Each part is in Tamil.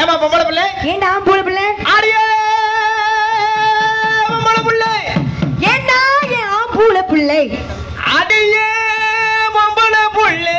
ஏமா பொம்பளை பிள்ளை ஏண்டா ஆம்பூல பிள்ளை ஆடியே பொம்பளை பிள்ளை ஏண்டா என் ஆம்பூல பிள்ளை அடியே பொம்பளை பிள்ளை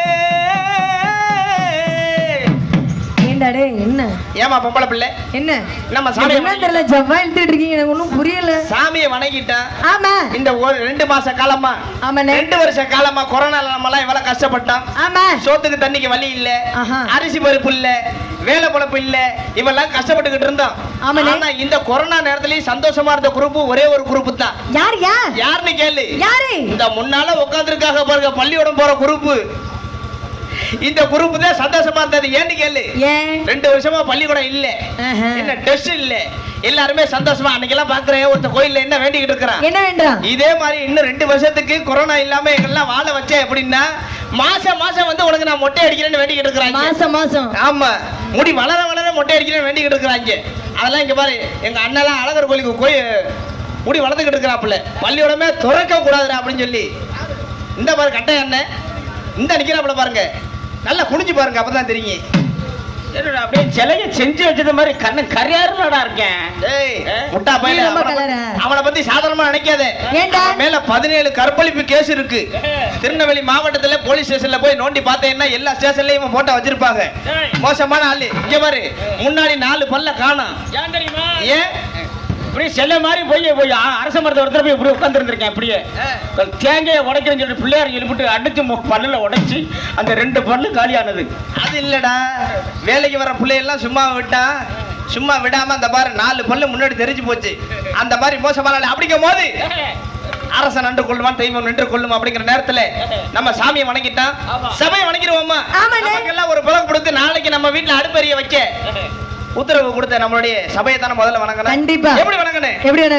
ஏண்டா டேய் என்ன ஏமா பொம்பளை பிள்ளை என்ன நம்ம எனக்கு சாமியை என்ன தெரியல ஜவ்வா இழுத்துட்டு இருக்கீங்க எனக்கு ஒன்றும் புரியல சாமியை வணங்கிட்டேன் ஆமா இந்த ஒரு ரெண்டு மாச காலமா ஆமாண்ணே ரெண்டு வருஷ காலமா கொரோனா நம்மலாம் இவ்வளவு கஷ்டப்பட்டோம் ஆமா சோத்துக்கு தண்ணிக்கு வழி இல்ல ஆஹா. அரிசி பருப்பு இல்ல வேலை பொழப்பு இல்ல இவெல்லாம் கஷ்டப்பட்டுக்கிட்டு இருந்தோம் ஆமாண்ணே. ஆனா இந்த கொரோனா நேரத்துலயும் சந்தோஷமா இருந்த குரூப் ஒரே ஒரு குரூப் தான் யார் யார் யாருன்னு கேளு யாரு இந்த முன்னால உட்காந்துருக்காக பாருங்க பள்ளியோடம் போற குரூப் இந்த குரூப் தான் சந்தோஷமா இருந்தது ஏன்னு கேளு ஏன் ரெண்டு வருஷமா பள்ளிக்கூடம் இல்ல ஆஹா. என்ன டெஸ்ட் இல்ல எல்லாருமே சந்தோஷமா அன்னைக்கெல்லாம் பாக்குறேன் ஒருத்த கோயில்ல என்ன வேண்டிக்கிட்டு இருக்கிறான் என்ன வேண்டாம் இதே மாதிரி இன்னும் ரெண்டு வருஷத்துக்கு கொரோனா இல்லாம எங்கெல்லாம் வாழ வச்சேன் எப்படின்னா மாசம் மாசம் வந்து உனக்கு நான் மொட்டை அடிக்கிறேன்னு வேண்டிக்கிட்டு இருக்கிறாங்க மாசம் மாசம் ஆமா முடி வளர வளர மொட்டை அடிக்கிறேன்னு வேண்டிக்கிட்டு இருக்கிறாங்க அதெல்லாம் இங்க பாரு எங்க அண்ணெல்லாம் அழகர் கோயிலுக்கு போய் முடி வளர்த்துக்கிட்டு இருக்கிறாப்புல பள்ளியோடமே துறக்க கூடாதுடா அப்படின்னு சொல்லி இந்த பாரு கட்டை அண்ணன் இந்த நிக்கிறாப்புல பாருங்க நல்லா குனிஞ்சு பாருங்க அப்பதான் தெரியும் என்னடா அப்படியே சிலைய செஞ்சு வச்சது மாதிரி கண்ணு கரையாறுலடா இருக்கேன் டேய், முட்டா பையல நீ ரொம்ப அவனை பத்தி- கலரா. அவனை பத்தி சாதாரணமா நினைக்காத ஏன்டா? அவன் மேல பதினேழு கற்பழிப்பு கேஸ் இருக்கு திருநெல்வேலி மாவட்டத்துல போலீஸ் ஸ்டேஷன்ல போய் நோண்டி பார்த்தேன்னா எல்லா ஸ்டேஷன்லயும் இவன் போட்டோ வச்சிருப்பாங்க ஏய். மோசமான ஆளு இங்க பாரு முன்னாடி நாலு பல்ல காணோம் ஏன் தெரியுமா ஏன் இப்படி செல்ல மாதிரி போய் போய் அ- அரச மரத்தை ஒருத்தர் போய் இப்படி உட்காந்துருந்துருக்கேன் அப்படியே தேங்காயை உடைக்கிறேன்னு சொல்லிட்டு பிள்ளையார் எழுப்பிட்டு அடிச்சு மு- பல்லுல உடைச்சு அந்த ரெண்டு பல்லு காலியானது அது இல்லடா வேலைக்கு வர பிள்ளையெல்லாம் சும்மா விட்டா சும்மா விடாம அந்த பாரு நாலு பல்லு முன்னாடி தெரிஞ்சு போச்சு அந்த மாதிரி மோசமான ஆளு அப்படிங்கும் போது அரசன் நன்று கொள்ளுவான் தெய்வம் நின்று கொள்ளும் அப்படிங்கிற நேரத்துல நம்ம சாமியை வணங்கிட்டான் ஆமா. சபையை வணங்கிடுவோமா ஆமாண்ணே. நமக்கெல்லாம் ஒரு பழம் கொடுத்து நாளைக்கு நம்ம வீட்டுல அடுப்பெரிய வைக்க உத்தரவு கொடுத்த நம்மளுடைய சபையை தானே முதல்ல வணங்கணும் கண்டிப்பா. எப்படி வணங்கணும் எப்படி வேணும்